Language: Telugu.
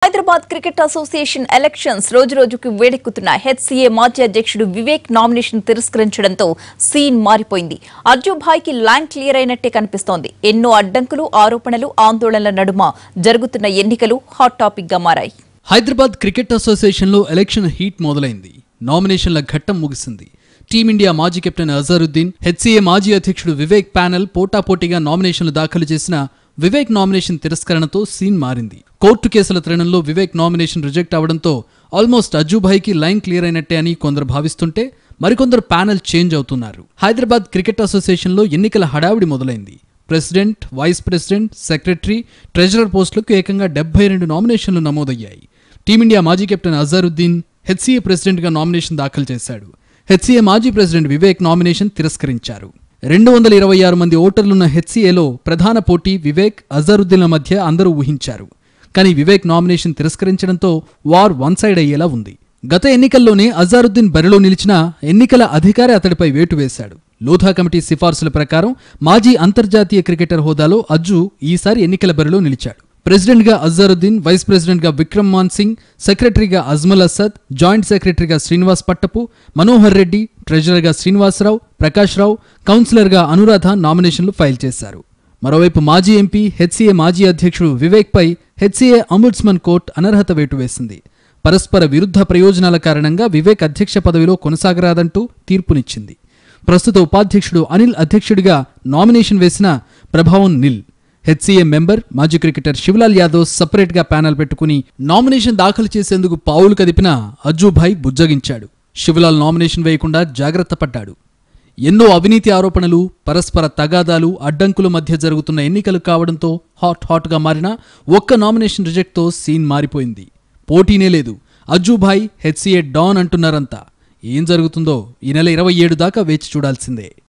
హైదరాబాద్ క్రికెట్ అసోసియేషన్ ఎలక్షన్స్ రోజు రోజుకు వేడెక్కుతున్న హెచ్సీఏ మాజీ అధ్యక్షుడు వివేక్ నామినేషన్ తిరస్కరించడంతో సీన్ మారిపోయింది అర్జుభాయ్కి ల్యాండ్ క్లియర్ అయినట్టే కనిపిస్తోంది ఎన్నో అడ్డంకులు ఆరోపణలు ఆందోళనల నడుమ జరుగుతున్న ఎన్నికలు హాట్ టాపిక్ గా మారాయి హైదరాబాద్ క్రికెట్ అసోసియేషన్లో ఎలక్షన్ హీట్ మొదలైంది నామినేషన్ల ఘట్టం ముగిసింది టీమిండియా మాజీ కెప్టెన్ అజరుద్దీన్ హెచ్సీఏ మాజీ అధ్యక్షుడు వివేక్ ప్యానెల్ పోటాపోటీగా నామినేషన్లు దాఖలు చేసిన వివేక్ నామినేషన్ తిరస్కరణతో సీన్ మారింది కోర్టు కేసుల తరుణంలో వివేక్ నామినేషన్ రిజెక్ట్ అవడంతో ఆల్మోస్ట్ అజుభాయ్కి లైన్ క్లియర్ అయినట్టే అని కొందరు భావిస్తుంటే మరికొందరు ప్యానెల్ చేంజ్ అవుతున్నారు హైదరాబాద్ క్రికెట్ అసోసియేషన్లో ఎన్నికల హడావిడి మొదలైంది president vice president secretary treasurer పోస్టులకు ఏకంగా డెబ్బై రెండు నామినేషన్లు నమోదయ్యాయి టీమిండియా మాజీ కెప్టెన్ అజరుద్దీన్ హెచ్సీఏ ప్రెసిడెంట్గా నామినేషన్ దాఖలు చేశాడు హెచ్సీఏ మాజీ ప్రెసిడెంట్ వివేక్ నామినేషన్ తిరస్కరించారు రెండు వందల ఇరవై ఆరు మంది ఓటర్లున్న హెచ్సీఏలో ప్రధాన పోటీ వివేక్ అజరుద్దీన్ల మధ్య అందరూ ఊహించారు కానీ వివేక్ నామినేషన్ తిరస్కరించడంతో వార్ వన్ సైడ్ అయ్యేలా ఉంది గత ఎన్నికల్లోనే అజారుద్దీన్ బరిలో నిలిచిన ఎన్నికల అధికారి అతడిపై వేటు వేశాడు లోధా కమిటీ సిఫార్సుల ప్రకారం మాజీ అంతర్జాతీయ క్రికెటర్ హోదాలో అజ్జు ఈసారి ఎన్నికల బరిలో నిలిచాడు ప్రెసిడెంట్గా అజారుద్దీన్ వైస్ ప్రెసిడెంట్గా విక్రమ్ మాన్ సింగ్ సెక్రటరీగా అజ్మల్ అసద్ జాయింట్ సెక్రటరీగా శ్రీనివాస్ పట్టపు మనోహర్ రెడ్డి ట్రెజరర్గా శ్రీనివాసరావు ప్రకాష్ రావు కౌన్సిలర్గా అనురాధ నామినేషన్లు ఫైల్ చేశారు మరోవైపు మాజీ ఎంపీ హెచ్సీఏ మాజీ అధ్యక్షుడు వివేక్పై హెచ్సీఏ అంబుడ్స్మన్ కోర్టు అనర్హత వేటు వేసింది పరస్పర విరుద్ధ ప్రయోజనాల కారణంగా వివేక్ అధ్యక్ష పదవిలో కొనసాగరాదంటూ తీర్పునిచ్చింది ప్రస్తుత ఉపాధ్యక్షుడు అనిల్ అధ్యక్షుడిగా నామినేషన్ వేసిన ప్రభావం నిల్ హెచ్సీఏ మెంబర్ మాజీ క్రికెటర్ శివలాల్ యాదవ్ సపరేట్ గా ప్యానెల్ పెట్టుకుని నామినేషన్ దాఖలు చేసేందుకు పావులు కదిపిన అజ్జుభాయ్ బుజ్జగించాడు శివలాల్ నామినేషన్ వేయకుండా జాగ్రత్త పడ్డాడు ఎన్నో అవినీతి ఆరోపణలు పరస్పర తగాదాలు అడ్డంకుల మధ్య జరుగుతున్న ఎన్నికలు కావడంతో హాట్ హాట్ గా మారిన ఒక్క నామినేషన్ రిజెక్ట్తో సీన్ మారిపోయింది పోటీనే లేదు అజ్జుభాయ్ హెచ్సీఏ డాన్ అంటున్నారంతా ఏం జరుగుతుందో ఈ నెల ఇరవై ఏడు దాకా వేచి చూడాల్సిందే